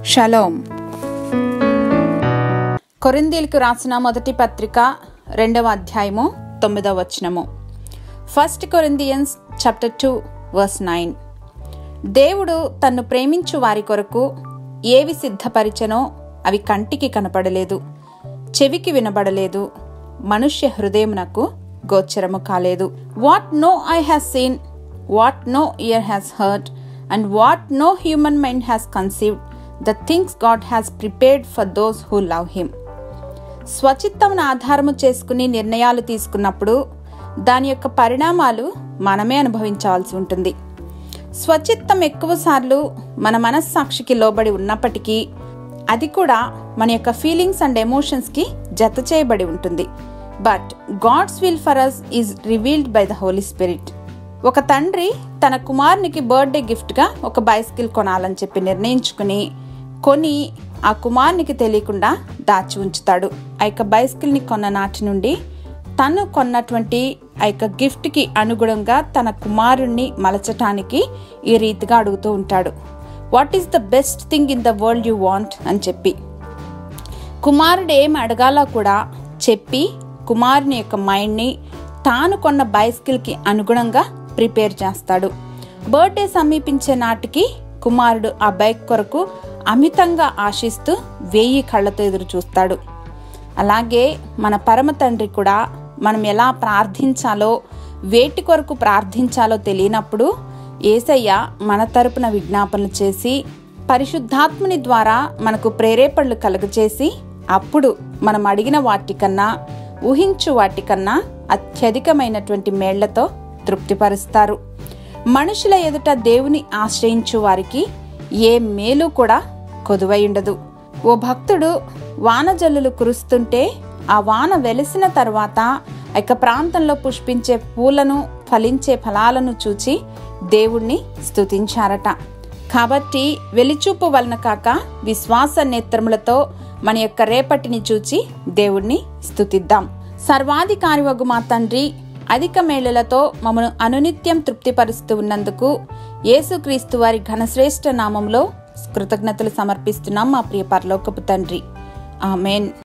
shalom కొరిందీలకు రాసిన మొదటి పత్రిక రెండవ అధ్యాయము తొమ్మిదవ వచనము first Corinthians chapter two verse nine దేవుడు తన్ను ప్రేమించు వారి కొరకు ఏవి సిద్ధపరిచెనో అవి కంటికి కనపడలేదు చెవికి వినబడలేదు మనుష్య హృదయమునకు గోచరము కాలేదు what no eye has seen what no ear has heard and what no human mind has conceived the things God has prepared for those who love him స్వచిత్తమును ఆధారము చేసుకుని నిర్ణయాలు తీసుకున్నప్పుడు దాని యొక్క పరిణామాలు మనమే అనుభవించాల్సి ఉంటుంది స్వచిత్తం ఎక్కువసార్లు మన మనస్సాక్షికి లోబడి ఉన్నప్పటికీ అది కూడా మన యొక్క ఫీలింగ్స్ అండ్ ఎమోషన్స్కి జత చేయబడి ఉంటుంది but God's will for us is revealed by the Holy Spirit ఒక తండ్రి తన కుమారునికి బర్త్డే గిఫ్ట్గా ఒక బైసికిల్ కొనాలని చెప్పి నిర్ణయించుకుని కొని ఆ కుమారునికి తెలియకుండా దాచి ఉంచుతాడు ఆ యొక్క బైసికిల్ని కొన్న నాటి నుండి తను కొన్నటువంటి ఆ యొక్క గిఫ్ట్కి అనుగుణంగా తన కుమారుణ్ణి మలచటానికి ఈ రీతిగా అడుగుతూ ఉంటాడు what is the best thing in the world you want అని చెప్పి కుమారుడు ఏం అడగాలో కూడా చెప్పి కుమారుని యొక్క మైండ్ని తాను కొన్న బైసికిల్కి అనుగుణంగా ప్రిపేర్ చేస్తాడు బర్త్డే సమీపించే నాటికి కుమారుడు ఆ బైక్ కొరకు అమితంగా ఆశిస్తూ వేయి కళ్ళతో ఎదురు చూస్తాడు అలాగే మన పరమ తండ్రి కూడా మనం ఎలా ప్రార్థించాలో వేటి కొరకు ప్రార్థించాలో తెలియనప్పుడు ఏసయ్య మన తరపున విజ్ఞాపనలు చేసి పరిశుద్ధాత్ముని ద్వారా మనకు ప్రేరేపణలు కలుగచేసి అప్పుడు మనం అడిగిన వాటికన్నా ఊహించు వాటికన్నా అత్యధికమైనటువంటి మేళ్లతో తృప్తిపరుస్తారు మనుషుల ఎదుట దేవుని ఆశ్రయించు వారికి ఏ మేలు కూడా కొదువై ఉండదు ఓ భక్తుడు వానజల్లులు కురుస్తుంటే ఆ వాన వెలిసిన తర్వాత ఆ యొక్క ప్రాంతంలో పుష్పించే పూలను ఫలించే ఫలాలను చూచి దేవుణ్ణి స్తుతించారట కాబట్టి వెలిచూపు వలన కాక విశ్వాస నేత్రములతో మన యొక్క రేపటిని చూచి దేవుణ్ణి స్తుతిద్దాం సర్వాధికారి వగు మా తండ్రి అధిక మేళలతో మమ్మను అనునిత్యం తృప్తిపరుస్తూ ఉన్నందుకు యేసుక్రీస్తు వారి ఘనశ్రేష్ఠ నామంలో కృతజ్ఞతలు సమర్పిస్తున్నాం మా ప్రియ పరలోకపు తండ్రి ఆమెన్